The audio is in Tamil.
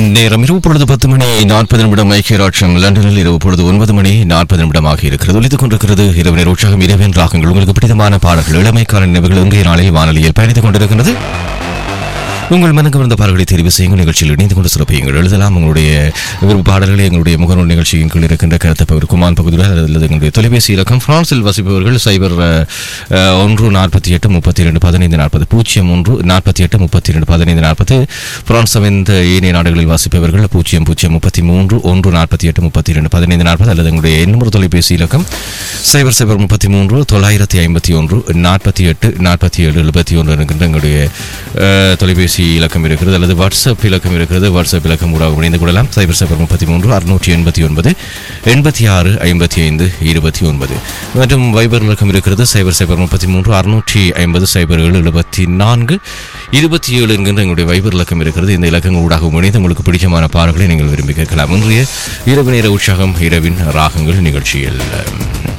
நேரம் இரவு பொழுது பத்து மணி நாற்பது நிமிடம் ஐக்கிய ராட்சம் லண்டனில் இரவு பொழுது ஒன்பது மணி நாற்பது நிமிடமாக இருக்கிறது ஒலித்துக் கொண்டிருக்கிறது இரவு நேர உற்சாகம் இரவின் ராகங்கள் உங்களுக்கு பிடித்தமான பாடல்கள் இளமைக்கால நினைவுகள் இன்றைய நாளில் வானொலியில் பயணித்துக் கொண்டிருக்கிறது உங்கள் மனக்கு வந்த பாடல்களை தெரிவு செய்யுங்கள் நிகழ்ச்சியில் இணைந்து கொண்டு சிறப்பியுங்கள் எழுதலாம் உங்களுடைய விருப்ப பாடல்களை எங்களுடைய முகநூல் நிகழ்ச்சியின் கீழ் இருக்கின்ற கருத்தை பகிர் குமான் பகுதியில் அல்லது எங்களுடைய தொலைபேசி இலக்கம் பிரான்சில் வசிப்பவர்கள் சைபர் அஹ், அஹ், ஒன்று நாற்பத்தி எட்டு முப்பத்தி இரண்டு பதினைந்து நாற்பது பூஜ்ஜியம் ஒன்று நாற்பத்தி எட்டு முப்பத்தி இரண்டு பதினைந்து நாற்பது பிரான்ஸ் அமைந்த ஏனைய நாடுகளில் வசிப்பவர்கள் பூஜ்ஜியம் பூஜ்ஜியம் முப்பத்தி மூன்று ஒன்று நாற்பத்தி எட்டு முப்பத்தி இரண்டு பதினைந்து நாற்பது அல்லது எங்களுடைய எண்ணூறு தொலைபேசி இலக்கம் சைபர் சைபர் முப்பத்தி மூன்று தொள்ளாயிரத்தி ஐம்பத்தி ஒன்று நாற்பத்தி எட்டு நாற்பத்தி ஏழு எழுபத்தி ஒன்று என்கின்ற எங்களுடைய அஹ், தொலைபேசி இலக்கம் இருக்கிறது அல்லது வாட்ஸ்அப் இலக்கம் இருக்கிறது வாட்ஸ்அப் இலக்கம் கூட இணைந்து கொள்ளலாம் சைபர் சைபர் முப்பத்தி மூன்று அறுநூற்றி எண்பத்தி ஒன்பது எண்பத்தி ஆறு ஐம்பத்தி ஐந்து இருபத்தி ஒன்பது மற்றும் வைபர் இலக்கம் இருக்கிறது சைபர் சைபர் முப்பத்தி மூன்று அறுநூற்றி ஐம்பது சைபர் ஏழு எழுபத்தி நான்கு இருபத்தி ஏழு என்கின்ற எங்களுடைய வைபர் இலக்கம் இருக்கிறது இந்த இலக்கங்கள் ஊடாக இணைந்து உங்களுக்கு பிடிச்சமான பாடல்களை நீங்கள் விரும்பி கேட்கலாம் இன்றைய இரவு நேர உற்சாகம் இரவின் ராகங்கள் நிகழ்ச்சியில்